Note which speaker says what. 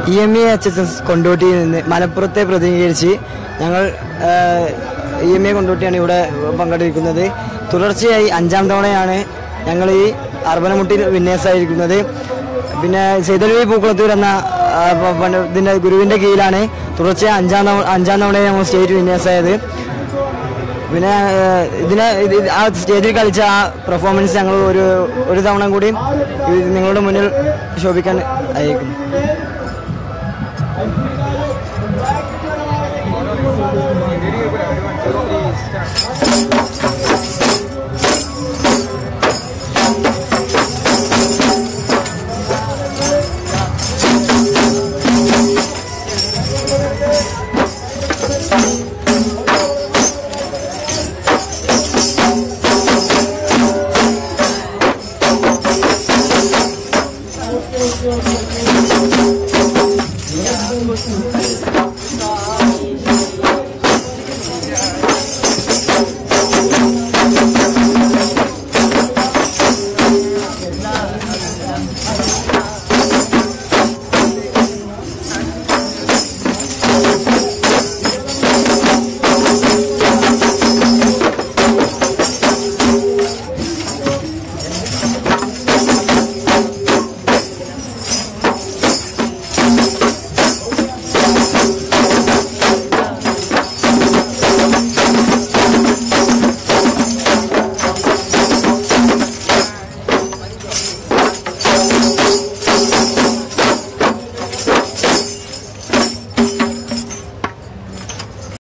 Speaker 1: E M E H S S കൊണ്ടോട്ടിയിൽ നിന്ന് മലപ്പുറത്തെ പ്രതിനിധീകരിച്ച് ഞങ്ങൾ ഇ എം എ കൊണ്ടോട്ടിയാണ് ഇവിടെ പങ്കെടുക്കുന്നത് തുടർച്ചയായി അഞ്ചാം തവണയാണ് ഞങ്ങൾ ഈ അർബനമുട്ടിൽ വിന്യാസമായിരിക്കുന്നത് പിന്നെ സൈതലവി പൂക്കുളത്തൂർ എന്ന ആ, പ- പണ്ട് ഇതിന്റെ ഗുരുവിന്റെ കീഴിലാണ് തുടർച്ചയായി അഞ്ചാം തവണ അഞ്ചാം തവണ ഞങ്ങൾ സ്റ്റേറ്റ് വിന്യാസമായത് പിന്നെ ഏഹ്, ഇതിന് ഇത് ഇത് ആ സ്റ്റേജിൽ കളിച്ച ആ പെർഫോമൻസ് ഞങ്ങൾ ഒരു ഒരു തവണ കൂടി ഇത് നിങ്ങളുടെ മുന്നിൽ ശോഭിക്കാൻ അയക്കും